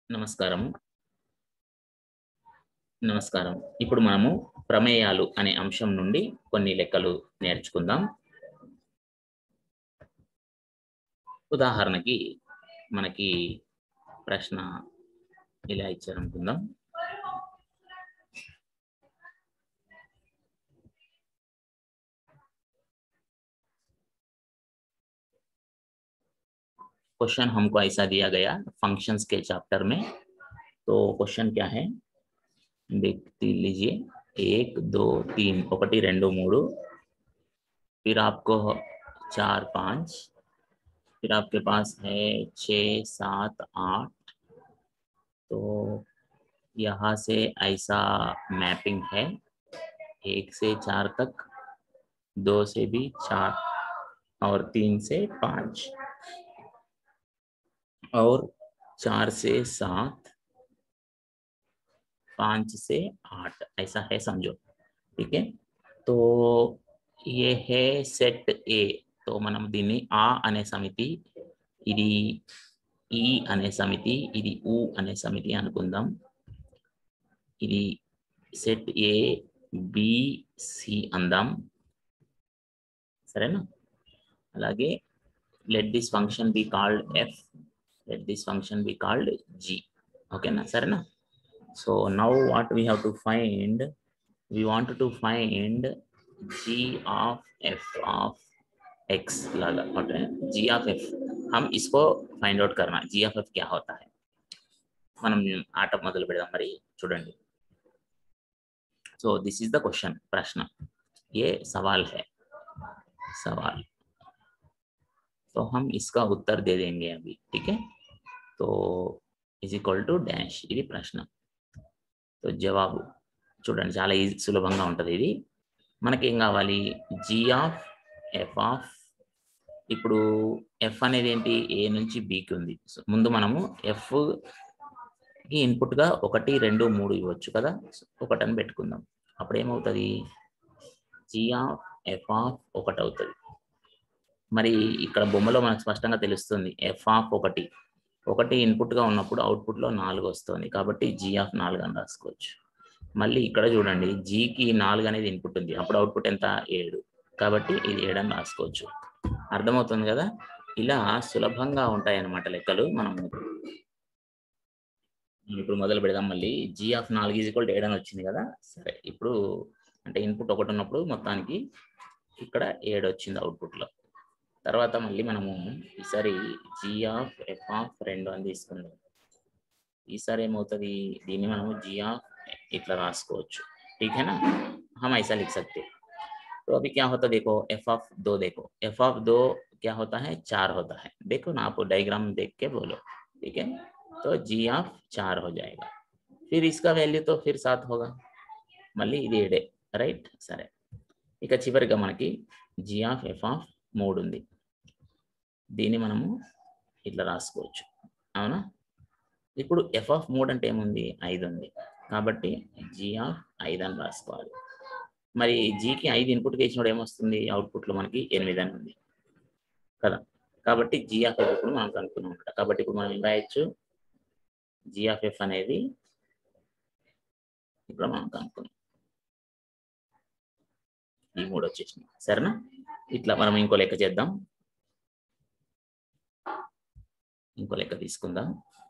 నమస్కారం నమస్కారం ఇప్పుడు మనము ప్రమేయాలు అనే అంశం నుండి కొన్ని లెక్కలు నేర్చుకుందాం ఉదాహరణకి మనకి ప్రశ్న ఇలా ఇచ్చారనుకుందాం क्वेश्चन हमको ऐसा दिया गया फंक्शंस के चैप्टर में तो क्वेश्चन क्या है देख लीजिए एक दो तीन ఒకటి రెండు మూడు फिर आपको चार पाँच फिर आपके पास है छ सात आठ तो यहाँ से ऐसा मैपिंग है एक से चार तक दो से भी चार और तीन से पाँच और चार से सात पांच से आठ ऐसा है समझो ठीक है तो ये है సెట్ ఏ तो మనం దీన్ని ఆ అనే సమితి ఇది ఈ అనే సమితి ఇది ఊ అనే సమితి అనుకుందాం ఇది సెట్ ఏ బి సి అందాం సరేనా అలాగే let this function be called f let this function be called g okay na sarena so now what we have to find we want to find g of f of x लगा okay g of f हम इसको find out करना g of f क्या होता है మనం ఆట మొదలు పెడదాం మరి చూడండి so this is the question ప్రశ్న ये सवाल है सवाल तो हम इसका उत्तर दे देंगे अभी ठीक है तो इज ఈక్వల్ టు డాష్ ఇది ప్రశ్న సో జవాబు చూడండి చాలా ఈజీ సులభంగా ఉంటుంది ఇది మనకేం కావాలి జీ ఆఫ్ ఎఫ్ ఆఫ్ ఇప్పుడు ఎఫ్ అనేది ఏంటి ఏ నుంచి బికి ఉంది సో ముందు మనము ఎఫ్ కి ఇన్పుట్గా ఒకటి రెండు మూడు ఇవ్వచ్చు కదా ఒకటని పెట్టుకుందాం అప్పుడు ఏమవుతుంది జీ ఆఫ్ ఎఫ్ ఆఫ్ ఒకటి అవుతుంది మరి ఇక్కడ బొమ్మలో మనకు స్పష్టంగా తెలుస్తుంది ఎఫ్ ఆఫ్ ఒకటి ఒకటి ఇన్పుట్గా ఉన్నప్పుడు అవుట్పుట్లో నాలుగు వస్తుంది కాబట్టి జీ ఆఫ్ నాలుగు అని రాసుకోవచ్చు మళ్ళీ ఇక్కడ చూడండి జీకి నాలుగు అనేది ఇన్పుట్ ఉంది అప్పుడు అవుట్పుట్ ఎంత ఏడు కాబట్టి ఇది ఏడు అని రాసుకోవచ్చు అర్థమవుతుంది కదా ఇలా సులభంగా ఉంటాయి అన్నమాట లెక్కలు మనం ఇప్పుడు మొదలు పెడదాం మళ్ళీ జీ ఆఫ్ నాలుగు ఈజ్ ఈక్వల్ ఏడు అని వచ్చింది కదా సరే ఇప్పుడు అంటే ఇన్పుట్ ఒకటి ఉన్నప్పుడు మొత్తానికి ఇక్కడ ఏడు వచ్చింది అవుట్పుట్లో తర్వాత మళ్ళీ మనము ఈసారి జీ ఆఫ్ ఎఫ్ ఆఫ్ రెండు అని తీసుకుందాం ఈసారి ఏమవుతుంది దీన్ని మనము జీ ఆఫ్ ఇట్లా రాసుకోవచ్చు ठीक है ना हम ऐसा लिख सकते हैं तो अभी क्या होता है देखो एफ ऑफ दो देखो एफ ऑफ दो क्या होता है चार होता है देखो ना आप डायग्राम देख के बोलो ठीक है तो जी ऑफ चार हो जाएगा फिर इसका वैल्यू तो फिर सात होगा మళ్ళీ ఇది ఏడే రైట్ సరే ఇక చివరిగా మనకి జీ ఆఫ్ ఎఫ్ ఆఫ్ మూడు ఉంది దీన్ని మనము ఇట్లా రాసుకోవచ్చు అవునా ఇప్పుడు ఎఫ్ ఆఫ్ మూడు అంటే ఏముంది ఐదు ఉంది కాబట్టి జీ ఆఫ్ ఐదు అని రాసుకోవాలి మరి జీకి ఐదు ఇన్పుట్గా ఇచ్చినప్పుడు ఏమొస్తుంది అవుట్పుట్లో మనకి ఎనిమిది అని ఉంది కదా కాబట్టి జీ ఆఫ్ ఎఫ్ ఇప్పుడు మనం కనుక్కున్నాం అనమాట కాబట్టి ఇప్పుడు మనం ఏం రాయొచ్చు జీ ఆఫ్ ఎఫ్ అనేది ఇప్పుడు మనం కనుక్కున్నాం ఈ మూడు వచ్చేసినాయి సరేనా ఇట్లా మనం ఇంకో లెక్క చేద్దాం ఇంకో లెక్క తీసుకుందాం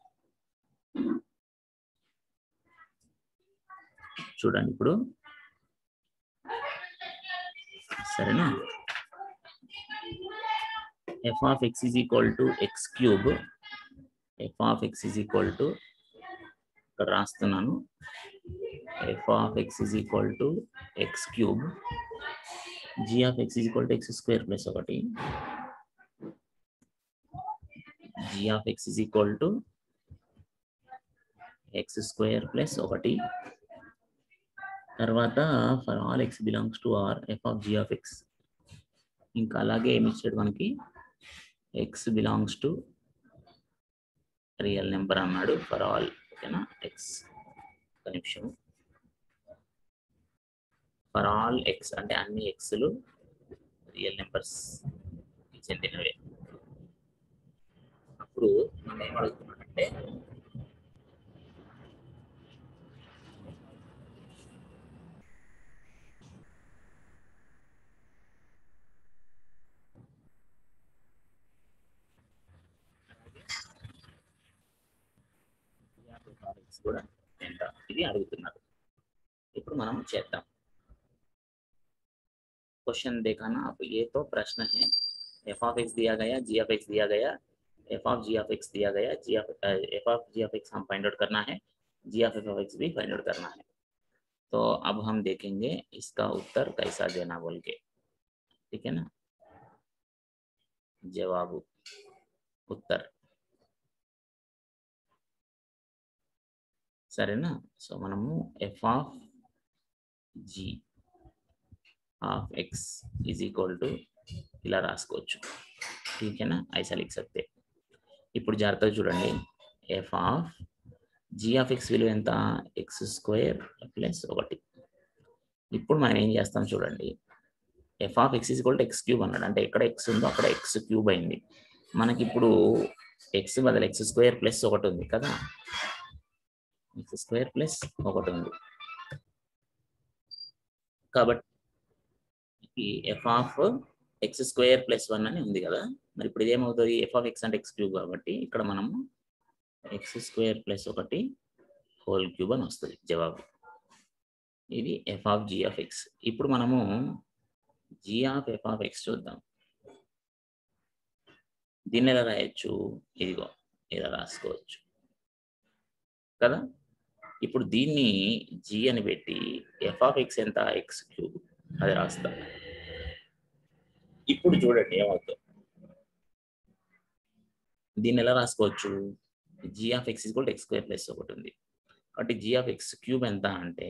చూడండి ఇప్పుడు సరేనా f of x is equal to x cube f of x is equal to ఇక్కడ రాస్తున్నాను f of x is equal to x cube g of x is equal to x square plus ఒకటి g of x is equal to x square plus ఒకటి తర్వాత for all x belongs to R f of g of x ఇంకా అలాగే ఏమి ఇచ్చాడు మనకి x belongs to real number అన్నాడు for all ఓకేనా ఎక్స్ ఒక నిమిషం ఫర్ ఆల్ ఎక్స్ అంటే అన్ని ఎక్స్లు రియల్ నెంబర్స్ చెందినవే అప్పుడు మనం ఏం అడుగుతున్నామంటే ఎఫ్ ఆఫ్ ఎక్స్ కూడా ఎంత ఇది అడుగుతున్నారు ఇప్పుడు మనం చేద్దాం क्वेश्चन देखा ना आप ये तो प्रश्न है एफ ऑफ एक्स दिया गया जी ऑफ एक्स दिया गया f of g of x दिया गया g of f of g of x हम फाइंड आउट करना है g of f of x भी फाइंड आउट करना है तो अब हम देखेंगे इसका उत्तर कैसा देना बोल के ठीक है ना जवाब उत्तर సరేనా సో మనము f of g of x is equal to ఇలా రాసుకోవచ్చు ఠీకేనా ఐసా లిఖ సక్తే ఇప్పుడు జాగ్రత్తగా చూడండి f of g of x విలువ ఎంత ఎక్స్ స్క్వేర్ ప్లస్ ఒకటి ఇప్పుడు మనం ఏం చేస్తాం చూడండి f of x is equal to x cube అన్నాడు అంటే ఎక్కడ ఎక్స్ ఉందో అక్కడ ఎక్స్ క్యూబ్ అయింది మనకి ఇప్పుడు ఎక్స్ బదులు ఎక్స్ స్క్వేర్ ప్లస్ ఒకటి ఉంది కదా ఎక్స్ స్క్వేర్ ప్లస్ ఒకటి ఉంది కాబట్టి f of x square plus one అని ఉంది కదా మరి ఇప్పుడు ఇదేమవుతుంది ఎఫ్ ఆఫ్ ఎక్స్ అంటే ఎక్స్ క్యూబ్ కాబట్టి ఇక్కడ మనము ఎక్స్ స్క్వేర్ ప్లస్ ఒకటి హోల్ క్యూబ్ అని వస్తుంది జవాబు ఇది f of g of x ఇప్పుడు మనము g of f of x చూద్దాం దీన్ని ఎలా రాయొచ్చు ఇదిగో ఇలా రాసుకోవచ్చు కదా ఇప్పుడు దీన్ని జీ అని పెట్టి ఎఫ్ ఆఫ్ ఎక్స్ ఎంత ఎక్స్ క్యూబ్ అది రాస్తా ఇప్పుడు చూడండి ఏమవుతుంది దీన్ని ఎలా రాసుకోవచ్చు g of x equal x square plus ఒకటి ఉంది కాబట్టి జీ ఆఫ్ ఎక్స్ క్యూబ్ ఎంత అంటే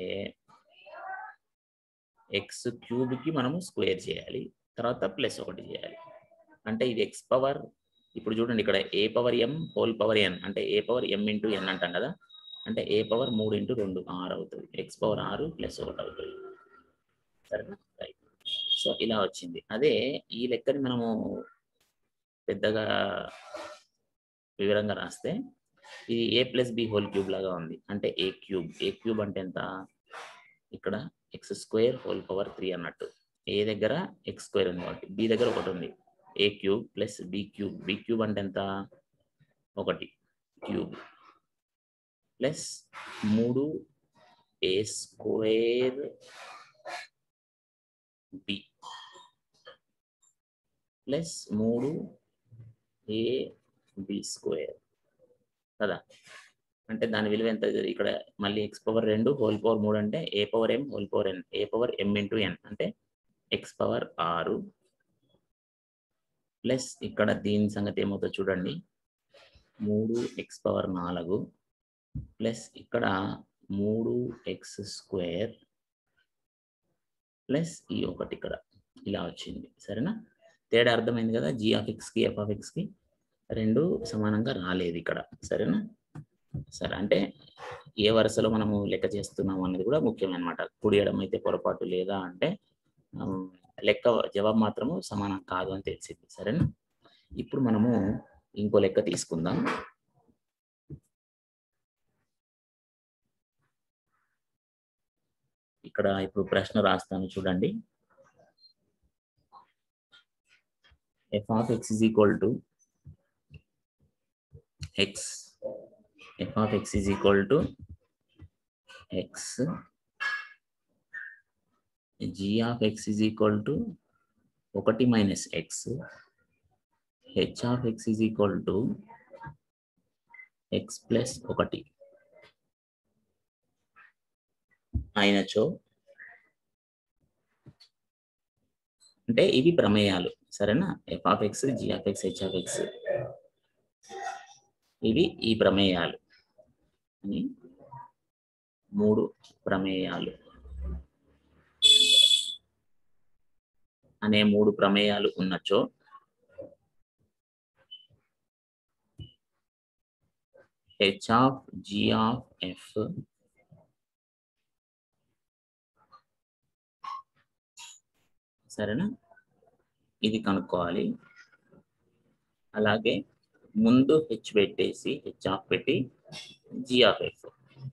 ఎక్స్ క్యూబ్కి మనము స్క్వేర్ చేయాలి తర్వాత ప్లస్ ఒకటి చేయాలి అంటే ఇది ఎక్స్ పవర్ ఇప్పుడు చూడండి ఇక్కడ a power m whole power n అంటే ఏ పవర్ ఎం ఇంటూ ఎన్ అంటాం కదా అంటే ఏ పవర్ మూడు ఇంటూ రెండు ఆరు అవుతుంది ఎక్స్ పవర్ ఆరు ప్లస్ ఒకటి అవుతుంది సరేనా రైట్ సో ఇలా వచ్చింది అదే ఈ లెక్కని మనము పెద్దగా వివరంగా రాస్తే ఇది a plus b whole cube లాగా ఉంది అంటే ఏ క్యూబ్ ఏ క్యూబ్ అంటే ఎంత ఇక్కడ x square whole power three అన్నట్టు ఏ దగ్గర ఎక్స్ స్క్వేర్ ఉంది కాబట్టి బి దగ్గర ఒకటి ఉంది a cube plus b cube b cube అంటే ఎంత ఒకటి క్యూబ్ ప్లస్ మూడు ఏ స్క్వేర్ బి ప్లస్ మూడు ఏ బి స్క్వేర్ కదా అంటే దాని విలువ ఎంత ఇక్కడ మళ్ళీ ఎక్స్ పవర్ రెండు హోల్ పవర్ మూడు అంటే a power m whole power n a power m into n అంటే ఎక్స్ పవర్ ఆరు ప్లస్ ఇక్కడ దీని సంగతి ఏమవుతుందో చూడండి మూడు ఎక్స్ పవర్ నాలుగు ప్లస్ ఇక్కడ మూడు ఎక్స్ స్క్వేర్ ప్లస్ ఈ ఒకటి ఇక్కడ ఇలా వచ్చింది సరేనా తేడా అర్థమైంది కదా జీ ఆఫ్ ఎక్స్కి ఎఫ్ ఆఫ్ ఎక్స్కి రెండు సమానంగా రాలేదు ఇక్కడ సరేనా సరే అంటే ఏ వరుసలో మనము లెక్క చేస్తున్నాం అనేది కూడా ముఖ్యమన్నమాట కుడి ఎడమ అయితే పొరపాటు లేదా అంటే లెక్క జవాబు మాత్రము సమానం కాదు అని తెలిసింది సరేనా ఇప్పుడు మనము ఇంకో లెక్క తీసుకుందాం ఇక్కడ ఇప్పుడు ప్రశ్న రాస్తాను చూడండి f of x is equal to x f of x is equal to x g of x is equal to ఒకటి minus x h of x is equal to x plus ఒకటి అయినచో అంటే ఇవి ప్రమేయాలు సరేనా f of x g of x h of x ఇవి ఈ ప్రమేయాలు అని మూడు ప్రమేయాలు అనే మూడు ప్రమేయాలు ఉన్నచో h of g of f సరేనా ఇది కనుక్కోవాలి అలాగే ముందు హెచ్ పెట్టేసి హెచ్ ఆఫ్ పెట్టి జీ ఆఫ్ ఎఫ్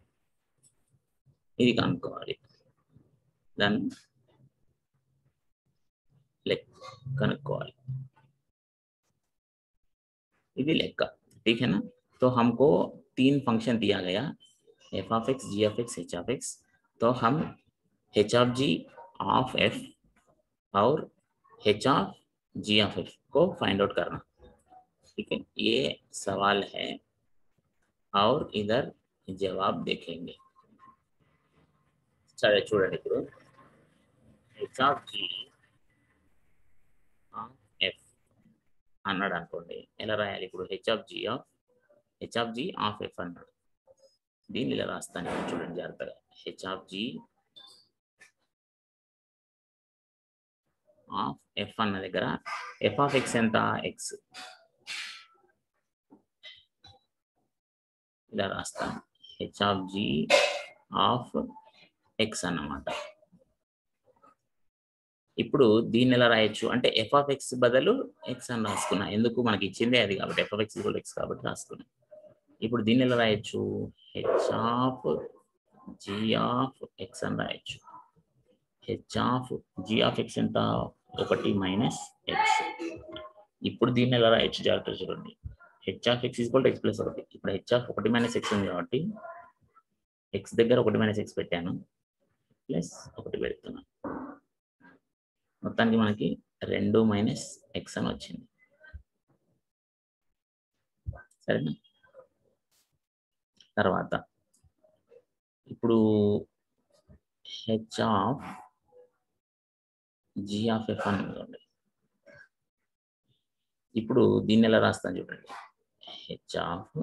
ఇది కనుక్కోవాలి దాన్ని లెక్క కనుక్కోవాలి ఇది లెక్క ठीक है ना तो हमको तीन फंक्शन दिया गया f of x g of x h of x तो हम h of g of f और h of g of f को फाइंड आउट करना ठीक है ये सवाल है और इधर जवाब देखेंगे సరే చూడండి ఇప్పుడు హెచ్ ఆఫ్ జీ ఎఫ్ అన్నాడు అనుకోండి ఎలా రాయాలి ఇప్పుడు h of g of h of g of f అన్నాడు దీన్ని ఇలా రాస్తాను ఇప్పుడు చూడండి జాగ్రత్తగా h of g of f అన్న దగ్గర ఎఫ్ ఆఫ్ ఎక్స్ ఎంత ఎక్స్ ఇలా రాస్తాను h of g of x అన్నమాట ఇప్పుడు దీన్ని ఎలా రాయొచ్చు అంటే ఎఫ్ ఆఫ్ ఎక్స్ బదులు ఎక్స్ అని రాసుకున్నా ఎందుకు మనకి ఇచ్చిందే అది కాబట్టి ఎఫ్ ఆఫ్ ఎక్స్ ఎక్స్ కాబట్టి రాసుకున్నా ఇప్పుడు దీన్ని ఎలా రాయొచ్చు h of g of x అని రాయొచ్చు h of g of x ఎంత ఒకటి మైనస్ ఎక్స్ ఇప్పుడు దీన్ని ఎలా రాయొచ్చు జాగ్రత్త చూడండి h of x equal x plus ఒకటి ఇప్పుడు హెచ్ ఆఫ్ ఒకటి మైనస్ ఎక్స్ ఉంది కాబట్టి ఎక్స్ దగ్గర ఒకటి మైనస్ ఎక్స్ పెట్టాను ప్లస్ ఒకటి పెడుతున్నాను మొత్తానికి మనకి రెండు మైనస్ ఎక్స్ అని వచ్చింది సరేనా తర్వాత ఇప్పుడు h of g of f అని ఉందండి ఇప్పుడు దీన్ని ఎలా రాస్తాను చూడండి h of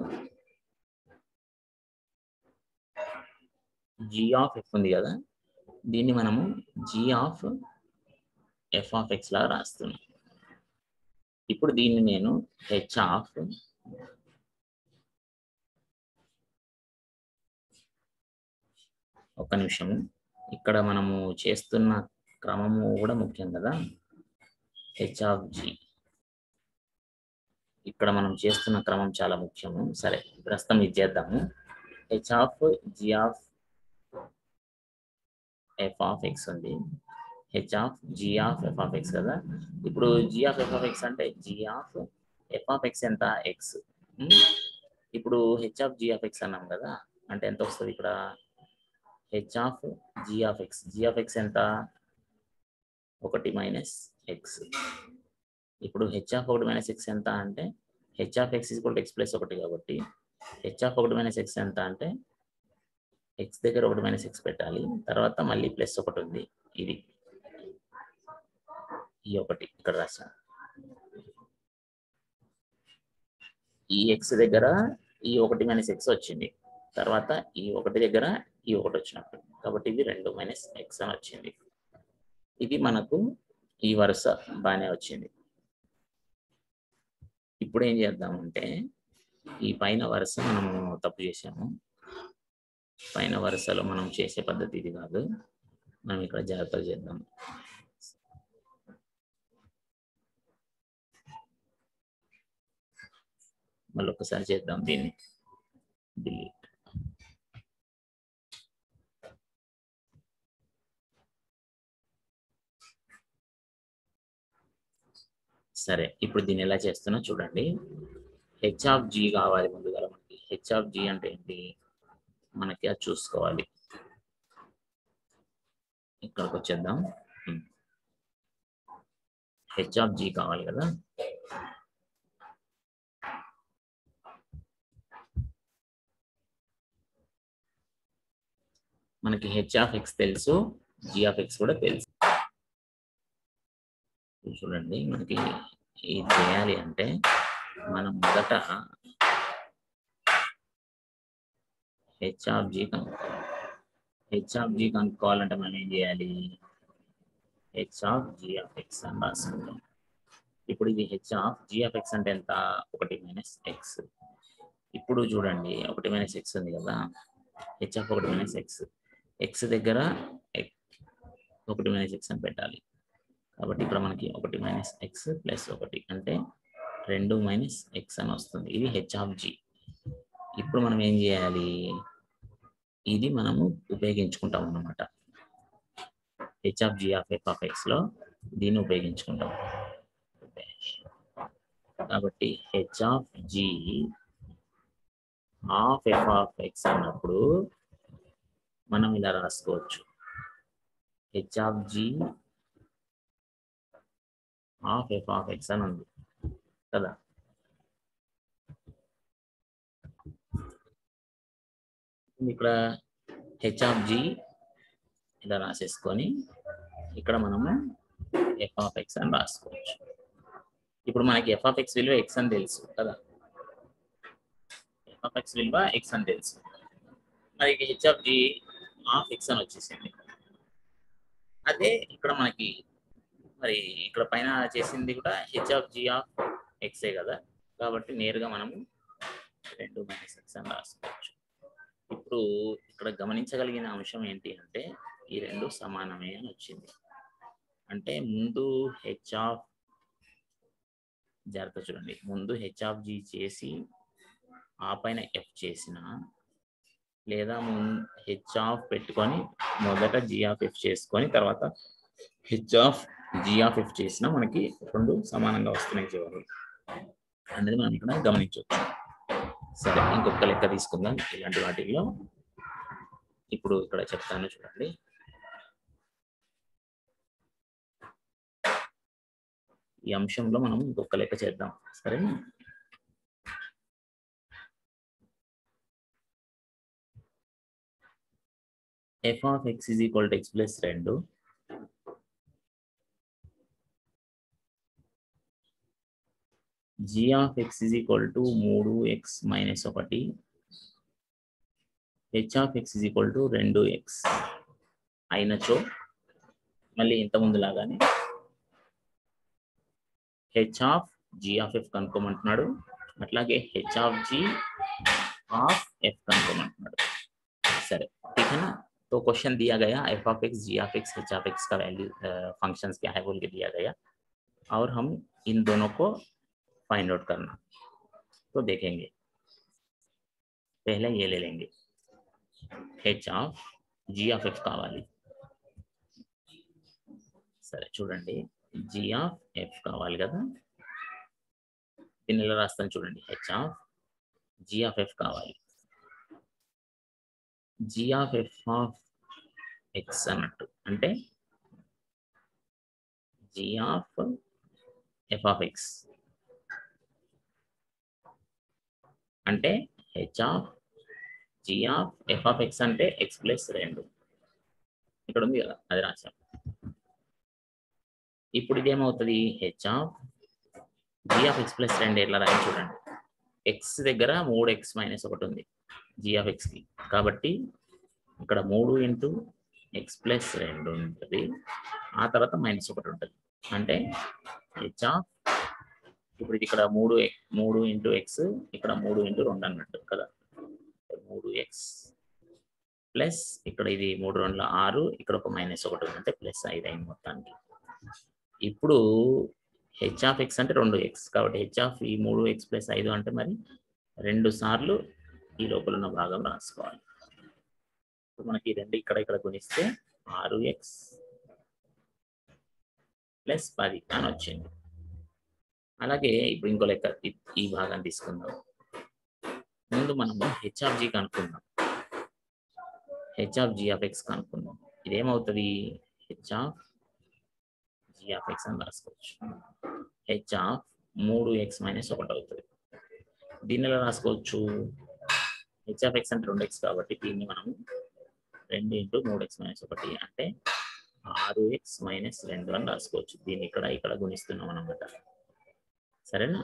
g of f ఉంది కదా దీన్ని మనము g of f of x లాగా రాస్తున్నాం ఇప్పుడు దీన్ని నేను హెచ్ ఆఫ్ ఒక్క నిమిషము ఇక్కడ మనము చేస్తున్న క్రమము కూడా ముఖ్యం కదా హెచ్ ఆఫ్ జీ ఇక్కడ మనం చేస్తున్న క్రమం చాలా ముఖ్యము సరే ప్రస్తుతం ఇది చేద్దాము h of g of f of x ఉంది h of g of f of x కదా ఇప్పుడు g of f of x అంటే g of f of x ఎంత ఎక్స్ ఇప్పుడు h of g of x అన్నాం కదా అంటే ఎంత వస్తుంది ఇక్కడ h of g of x g of x ఎంత ఒకటి మైనస్ ఎక్స్ ఇప్పుడు హెచ్ ఆఫ్ ఒకటి మైనస్ ఎక్స్ ఎంత అంటే h of x equal x plus ఒకటి కాబట్టి హెచ్ ఆఫ్ ఒకటి మైనస్ ఎక్స్ ఎంత అంటే ఎక్స్ దగ్గర ఒకటి మైనస్ ఎక్స్ పెట్టాలి తర్వాత మళ్ళీ ప్లస్ ఒకటి ఉంది ఇది ఈ ఒకటి ఇక్కడ రాశాను ఈ ఎక్స్ దగ్గర ఈ ఒకటి మైనస్ ఎక్స్ వచ్చింది తర్వాత ఈ ఒకటి దగ్గర ఈ ఒకటి వచ్చినప్పుడు కాబట్టి ఇది రెండు మైనస్ ఎక్స్ అని వచ్చింది ఇది మనకు ఈ వరుస బాగానే వచ్చింది ఇప్పుడు ఏం చేద్దామంటే ఈ పైన వరుస మనము తప్పు చేసాము పైన వరుసలో మనం చేసే పద్ధతి ఇది కాదు మనం ఇక్కడ జాగ్రత్తగా చేద్దాం మళ్ళీ ఒకసారి చేద్దాం దీన్ని డిలీట్ సరే ఇప్పుడు దీన్ని ఎలా చేస్తున్నా చూడండి హెచ్ ఆఫ్ జీ కావాలి ముందుగా మనకి హెచ్ ఆఫ్ జీ అంటే ఏంటి మనకి అది చూసుకోవాలి ఇక్కడికి వచ్చేద్దాం హెచ్ ఆఫ్ జీ కావాలి కదా మనకి హెచ్ ఆఫ్ ఎక్స్ తెలుసు జీ ఆఫ్ ఎక్స్ కూడా తెలుసు చూడండి మనకి ఇది చేయాలి అంటే మనం మొదట హెచ్ ఆఫ్ జీ కనుక్కోవాలి హెచ్ ఆఫ్ జీ కనుక్కోవాలంటే మనం ఏం చేయాలి h of g of x అని రాసుకుంటాం ఇప్పుడు ఇది h of g of x అంటే ఎంత ఒకటి మైనస్ ఎక్స్ ఇప్పుడు చూడండి ఒకటి మైనస్ ఎక్స్ ఉంది కదా హెచ్ ఆఫ్ ఒకటి మైనస్ ఎక్స్ ఎక్స్ దగ్గర ఒకటి మైనస్ ఎక్స్ అని పెట్టాలి కాబట్టి ఇక్కడ మనకి ఒకటి మైనస్ ఎక్స్ ప్లస్ ఒకటి అంటే రెండు మైనస్ ఎక్స్ అని వస్తుంది ఇది హెచ్ ఆఫ్ జీ ఇప్పుడు మనం ఏం చేయాలి ఇది మనము ఉపయోగించుకుంటాం అన్నమాట h of g of f of ఎక్స్లో దీన్ని ఉపయోగించుకుంటాం కాబట్టి h of g of f of x అన్నప్పుడు మనం ఇలా రాసుకోవచ్చు h of g of f of x అని ఉంది కదా ఇక్కడ హెచ్ ఆఫ్ జి ఇలా రాసేసుకొని ఇక్కడ మనము ఎఫ్ ఆఫ్ ఎక్స్ అని రాసుకోవచ్చు ఇప్పుడు మనకి ఎఫ్ ఆఫ్ ఎక్స్ విలువ ఎక్స్ అని తెలుసు కదా ఎఫ్ ఆఫ్ ఎక్స్ విలువ ఎక్స్ అని తెలుసు మరి h of g of x అని వచ్చేసింది అదే ఇక్కడ మనకి మరి ఇక్కడ పైన చేసింది కూడా హెచ్ ఆఫ్ జి ఆఫ్ ఎక్సే కదా కాబట్టి నేరుగా మనము రెండు మైనస్ ఎక్స్ అని రాసుకోవచ్చు ఇప్పుడు ఇక్కడ గమనించగలిగిన అంశం ఏంటి అంటే ఈ రెండు సమానమే అని వచ్చింది అంటే ముందు హెచ్ ఆఫ్ జాగ్రత్త చూడండి ముందు హెచ్ ఆఫ్ జి చేసి ఆ పైన ఎఫ్ చేసిన లేదా హెచ్ ఆఫ్ పెట్టుకొని మొదట జి ఆఫ్ ఎఫ్ చేసుకొని తర్వాత h of g of f చేసిన మనకి రెండు సమానంగా వస్తున్నాయి చివరి అనేది మనం ఇక్కడ గమనించవచ్చు సరే ఇంకొక లెక్క తీసుకుందాం ఇలాంటి వాటిల్లో ఇప్పుడు ఇక్కడ చెప్తాను చూడండి ఈ అంశంలో మనం ఇంకొక లెక్క చేద్దాం సరేనా f of x is equal to x plus రెండు g of x is equal to మూడు ఎక్స్ మైనస్ ఒకటి h of x is equal to రెండు ఎక్స్ అయినచో మళ్ళీ ఇంత ముందు లాగానే h of g of f కనుక్కోమంటున్నాడు అట్లాగే h of g of f కనుక్కోమంటున్నాడు సరే ठीक है ना तो क्वेश्चन दिया गया f of x g of x h of x का वैल्यू फंक्शंस क्या है बोल के दिया गया और हम इन दोनों को फाइंड आउट करना तो देखेंगे पहले ये ले लेंगे h of g of f కావాలి సరే చూడండి జీ ఆఫ్ ఎఫ్ కావాలి కదా దీన్ని ఎలా రాస్తాను చూడండి h of g of f కావాలి g of f of x అన్నట్టు అంటే g of f of x అంటే h of g of f of x అంటే ఎక్స్ ప్లస్ రెండు ఇక్కడ ఉంది కదా అది రాశాం ఇప్పుడు ఇదేమవుతుంది h of g of x plus రెండు ఎట్లా రాయి చూడండి ఎక్స్ దగ్గర మూడు ఎక్స్ మైనస్ ఒకటి ఉంది జీ ఆఫ్ ఎక్స్కి కాబట్టి ఇక్కడ మూడు ఇంటూ ఎక్స్ ప్లస్ రెండు ఉంటుంది ఆ తర్వాత మైనస్ ఒకటి ఉంటుంది అంటే హెచ్ ఆఫ్ ఇప్పుడు ఇది ఇక్కడ మూడు మూడు ఇంటూ ఎక్స్ ఇక్కడ మూడు ఇంటూ రెండు అన్నట్టు కదా మూడు ఎక్స్ ప్లస్ ఇక్కడ ఇది మూడు రెండుల ఆరు ఇక్కడ ఒక మైనస్ ఒకటి ఉంది అంటే ప్లస్ ఐదు అయింది మొత్తానికి ఇప్పుడు హెచ్ ఆఫ్ ఎక్స్ అంటే రెండు ఎక్స్ కాబట్టి హెచ్ ఆఫ్ ఈ మూడు ఎక్స్ ప్లస్ ఐదు అంటే మరి రెండు సార్లు ఈ లోపల ఉన్న భాగం రాసుకోవాలి ఇప్పుడు మనకి రెండు ఇక్కడ ఇక్కడ గుణిస్తే ఆరు ఎక్స్ ప్లస్ పది అని వచ్చింది అలాగే ఇప్పుడు ఇంకో లెక్క ఈ- ఈ భాగాన్ని తీసుకుందాం ముందు మనము హెచ్ ఆఫ్ జీ కనుక్కుందాం h of g of x కనుక్కుందాం ఇదేమవుతుంది h of g of x అని రాసుకోవచ్చు హెచ్ ఆఫ్ మూడు ఎక్స్ మైనస్ ఒకటి అవుతుంది దీన్ని ఎలా రాసుకోవచ్చు హెచ్ ఆఫ్ ఎక్స్ అంటే రెండు ఎక్స్ కాబట్టి దీన్ని మనం రెండు ఇంటూ మూడు ఎక్స్ మైనస్ ఒకటి అంటే ఆరు ఎక్స్ మైనస్ రెండు అని రాసుకోవచ్చు దీన్ని ఇక్కడ ఇక్కడ గుణిస్తున్నాం అనమాట సరేనా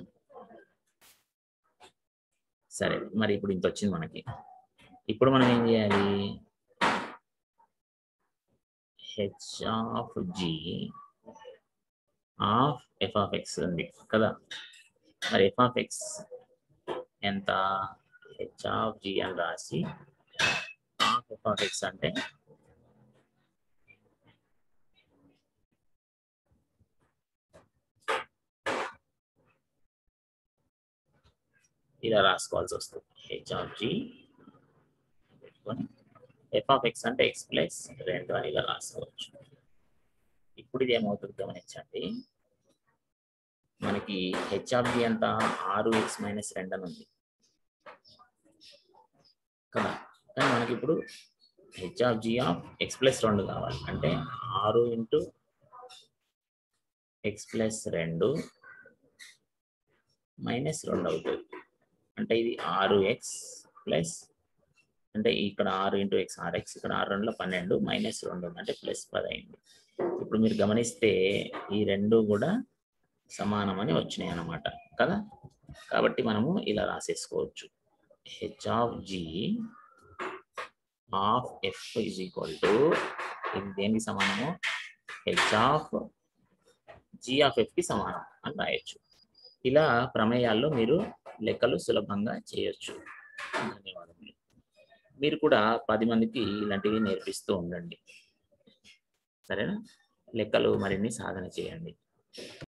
సరే మరి ఇప్పుడు ఇంత వచ్చింది మనకి ఇప్పుడు మనం ఏం చేయాలి h of g of f of x ఉంది కదా మరి ఎఫ్ ఆఫ్ ఎక్స్ ఎంత హెచ్ ఆఫ్ జి అని రాసి ఆఫ్ ఎఫ్ ఆఫ్ ఎక్స్ అంటే ఇలా రాసుకోవాల్సి వస్తుంది హెచ్ ఆఫ్ జి పెట్టుకొని ఎఫ్ ఆఫ్ ఎక్స్ అంటే ఎక్స్ ప్లస్ రెండు అని ఇలా రాసుకోవచ్చు ఇప్పుడు ఇది ఏమవుతుంది గమనించండి మనకి హెచ్ ఆఫ్ జి అంతా ఆరు ఎక్స్ మైనస్ రెండు అని ఉంది కదా కానీ మనకి ఇప్పుడు h of g of x plus రెండు కావాలి అంటే ఆరు ఇంటూ ఎక్స్ ప్లస్ రెండు మైనస్ రెండు అవుతుంది అంటే ఇది ఆరు ఎక్స్ ప్లస్ అంటే ఇక్కడ ఆరు ఇంటూ ఎక్స్ ఆరు ఎక్స్ ఇక్కడ ఆరు రెండులో పన్నెండు మైనస్ రెండు అంటే ప్లస్ పది అయింది ఇప్పుడు మీరు గమనిస్తే ఈ రెండు కూడా సమానమని వచ్చినాయి అన్నమాట కదా కాబట్టి మనము ఇలా రాసేసుకోవచ్చు h of g of f is equal to ఇది దేనికి సమానము h of g of f కి సమానం అని రాయొచ్చు ఇలా ప్రమేయాల్లో మీరు లెక్కలు సులభంగా చేయొచ్చు ధన్యవాదములు మీరు కూడా పది మందికి ఇలాంటివి నేర్పిస్తూ ఉండండి సరేనా లెక్కలు మరిన్ని సాధన చేయండి